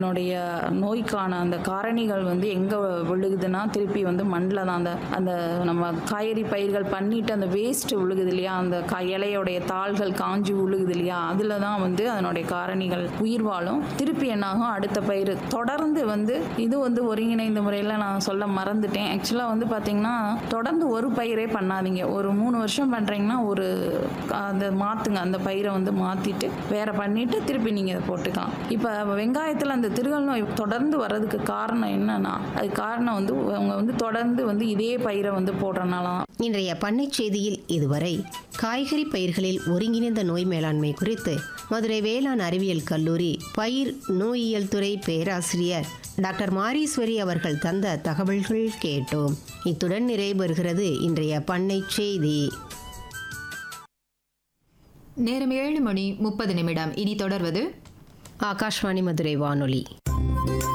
என்னுடைய நோய்க்கான அந்த காரணிகள் வந்து எங்கே விழுகுதுன்னா திருப்பி வந்து மண்ணில் தான் அந்த அந்த நம்ம காய்கறி பயிர்கள் பண்ணிட்டு அந்த வேஸ்ட் விழுகுது இல்லையா அந்த க இலையோடைய தாள்கள் காஞ்சி விழுகுது இல்லையா அதில் தான் வந்து அதனுடைய காரணிகள் உயிர் வாழும் திருப்பி என்னாகும் அடுத்த பயிர் தொடர்ந்து வந்து இது வந்து ஒருங்கிணைந்த முறையில் நான் சொல்ல மறந்துட்டேன் ஆக்சுவலாக வந்து பார்த்தீங்கன்னா தொடர்ந்து ஒரு பயிரே பண்ணாதீங்க ஒரு மூணு வருஷம் பண்ணுறீங்கன்னா ஒரு அந்த மாற்றுங்க அந்த பயிரை வந்து மாற்றிட்டு வேற பண்ணிட்டு திருப்பி நீங்கள் இதை போட்டுக்கலாம் இப்போ வெங்காயத்தில் அந்த திருகல் நோய் தொடர்ந்து வர்றதுக்கு காரணம் என்னன்னா அது காரணம் வந்து அவங்க வந்து தொடர்ந்து வந்து இதே பயிரை வந்து போடுறனால தான் இன்றைய பண்ணை செய்தியில் இதுவரை காய்கறி பயிர்களில் ஒருங்கிணைந்த நோய் மேலாண்மை குறித்து மதுரை வேளாண் அறிவியல் கல்லூரி பயிர் நோயியல் துறை பேராசிரியர் டாக்டர் மாரீஸ்வரி அவர்கள் தந்த தகவல்கள் கேட்டோம் இத்துடன் நிறைவு பெறுகிறது இன்றைய பண்ணை செய்தி நேரம் ஏழு மணி முப்பது நிமிடம் இனி தொடர்வது ஆகாஷ்வாணி மதுரை வானொலி